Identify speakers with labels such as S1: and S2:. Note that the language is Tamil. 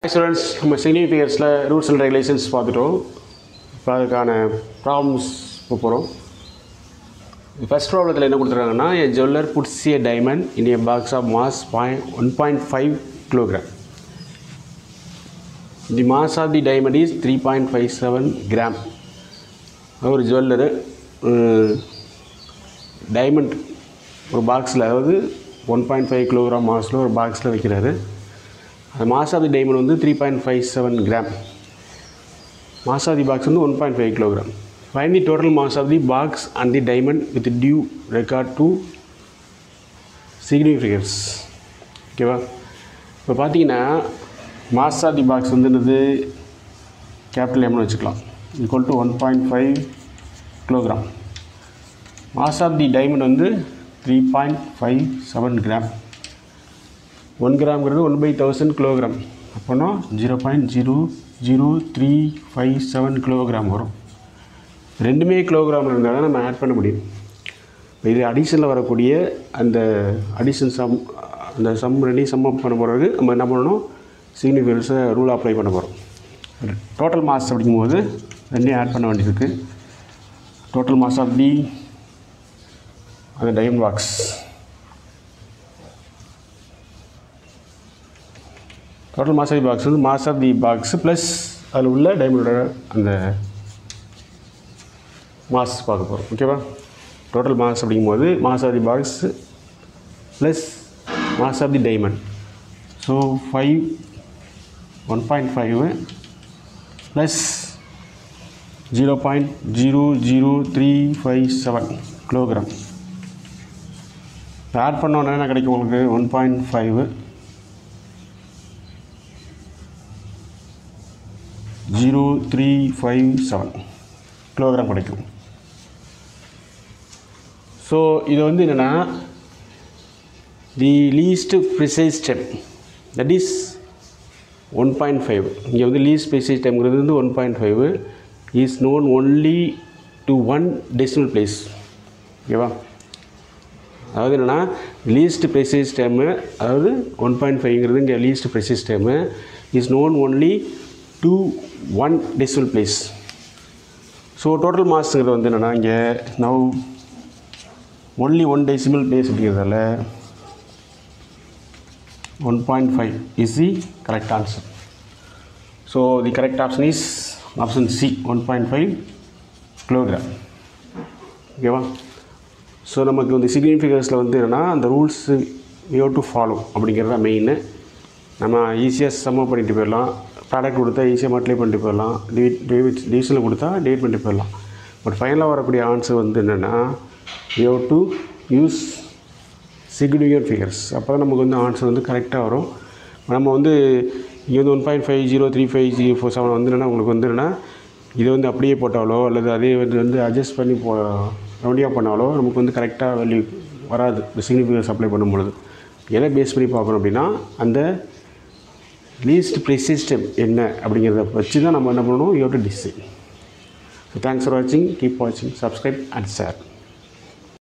S1: ஸ்டூடெண்ட்ஸ் நம்ம சிக்னிஃபிகர்ஸில் ரூல்ஸ் அண்ட் ரெகுலேஷன்ஸ் பார்த்துட்டோம் இப்போ அதுக்கான ப்ராப்ளம்ஸ் இப்போ போகிறோம் ஃபஸ்ட் ப்ராப்ளத்தில் என்ன கொடுத்துருக்காங்கன்னா a jeweller puts a diamond in a box of mass point one point five kilogram the mass of the diamond is three point five seven gram ஒரு ஜுவல்லரு டைமண்ட் ஒரு பாக்ஸில் அதாவது ஒன் பாயிண்ட் ஃபைவ் கிலோகிராம் மாஸில் ஒரு பாக்ஸில் வைக்கிறாரு அந்த மாஸ் ஆஃப் தி டைமண்ட் வந்து three point five seven gram mass of the box வந்து one point five kilogram find the total mass of the box and the diamond with due regard to significance ஓகேவா இப்போ பார்த்தீங்கன்னா மாஸ் ஆஃப் தி பாக்ஸ் வந்து என்னது கேபிட்டல் எம்னு வச்சுக்கலாம் equal to one point five kilogram mass of the diamond வந்து three point five seven gram one கிராம்ங்கிறது ஒன் பை தௌசண்ட் கிலோகிராம் அப்போனா zero point zero zero three five seven kilogram வரும் ரெண்டுமே கிலோகிராம் இருந்தால் தான் நம்ம ஆட் பண்ண முடியும் இப்போ இது அடிஷனில் வரக்கூடிய அந்த அடிஷன் சம் அந்த சம் ரெண்டையும் சம் அப் பண்ண போகிறது நம்ம என்ன பண்ணணும் சிக்னிஃபிகன்ஸை ரூல் அப்ளை பண்ண போகிறோம் டோட்டல் மாஸ் அப்படிங்கும்போது ரெண்டையும் ஆட் பண்ண வேண்டியிருக்கு டோட்டல் மாஸ் ஆஃப் தி அந்த time box total mass of the box வந்து mass of the box plus அதில் உள்ள டைமண்டோட அந்த மாஸ் பார்க்க போகிறோம் ஓகேவா டோட்டல் மாஸ் அப்படிங்கும்போது mass of the box plus mass of the diamond so five one point five plus zero point zero zero three five seven kilogram add பண்ணோன்னே என்ன கிடைக்கும் உங்களுக்கு one point five zero three five seven kilogram கிடைக்கும் ஸோ இது வந்து என்னென்னா the least precise step that is one point five இங்கே வந்து லீஸ்ட் ப்ரிசைஸ் டைம்ங்கிறது வந்து one point five is known only to one decimal place ஓகேவா அதாவது என்னென்னா லீஸ்ட் ப்ரெசைஸ் டைமு அதாவது ஒன் பாயிண்ட் ஃபைவ்ங்கிறது இங்கே least precise time is known only two one decimal place so total மாஸுங்கிறது வந்து என்னென்னா இங்கே now only one decimal place அப்படிங்கிறதால one point five is the correct answer so the correct option is option C one point five kilogram ஓகேவா ஸோ நமக்கு வந்து சிக்னிஃபிகன்ஸில் வந்து என்னென்னா அந்த ரூல்ஸு யூ டு ஃபாலோ அப்படிங்கிறது தான் மெயின் நம்ம ஈஸியாக சம்ம பண்ணிட்டு போயிடலாம் ப்ராடக்ட் கொடுத்தா ஈஸியாக மல்டிப்ளை பண்ணிட்டு போயிடலாம் டிவிட் டிவிஷனில் கொடுத்தா டேட் பண்ணிட்டு போயிடலாம் பட் ஃபைனலாக வரக்கூடிய ஆன்சர் வந்து என்னென்னா you to use significant figures அப்போ தான் நமக்கு வந்து ஆன்சர் வந்து கரெக்டாக வரும் நம்ம வந்து இங்கே வந்து one point five zero three five zero four seven வந்து என்னென்னா உங்களுக்கு வந்து என்னென்னா இது வந்து அப்படியே போட்டாலோ அல்லது அதே வந்து வந்து அட்ஜஸ்ட் பண்ணி போ ரவுண்டியாக பண்ணாலோ நமக்கு வந்து கரெக்டாக வேல்யூ வராது இந்த சிக்னிஃபிகன்ஸ் அப்ளை பண்ணும்பொழுது எதை பேஸ் பண்ணி பார்க்கணும் அப்படின்னா அந்த லீஸ்ட் ப்ரிசிஸ்டம் என்ன அப்படிங்கிறத வச்சு தான் நம்ம என்ன பண்ணணும் you to design so thanks for வாட்சிங் கீப் வாட்சிங் சப்ஸ்கிரைப் அண்ட் ஷேர்